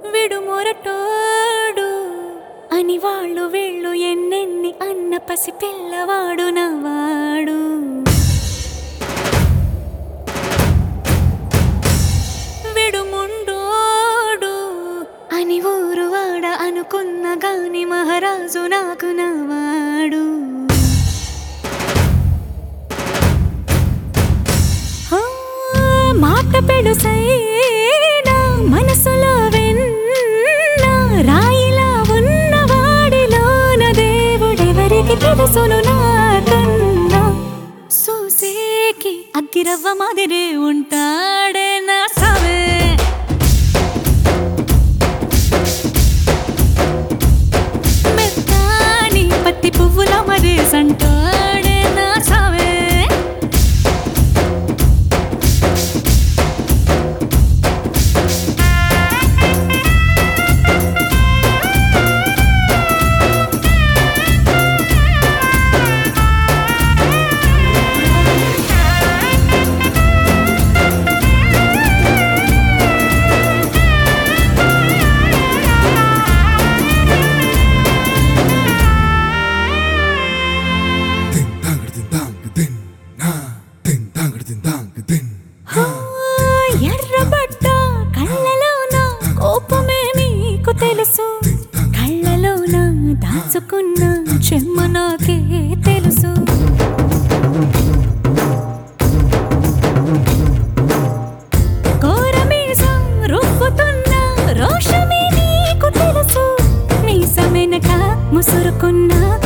విడు మొరటోడు అని వాళ్ళు వీళ్ళు ఎన్నెన్ని అన్న పసి పిల్లవాడు నవాడు విడుముండోడు అని ఊరు వాడ అనుకున్న గాని మహారాజు నాకు నవాడు ఆ, మాట పెడుసైనా మనసులో వెన్న రాయిలా ఉన్నవాడిలోన దేవుడెవరికి తెలుసును నాకన్నా సూసేకి అగ్గిరవ్వ మాదిరి ఉంటాడే నా సవే మెత్తాని పత్తి పువ్వుల మరి సంటాడే నా సవే Din dang din dang din na din dang din dang din ఆ, ఎర్రబడ్డ కళ్ళలోన కోపమే నీకు తెలుసు కళ్ళలోన దాచుకున్న చెమ్మ నాకే తెలుసు కోరమీసం రుబ్బుతున్న రోషమే నీకు తెలుసు మీసమెనక ముసురుకున్న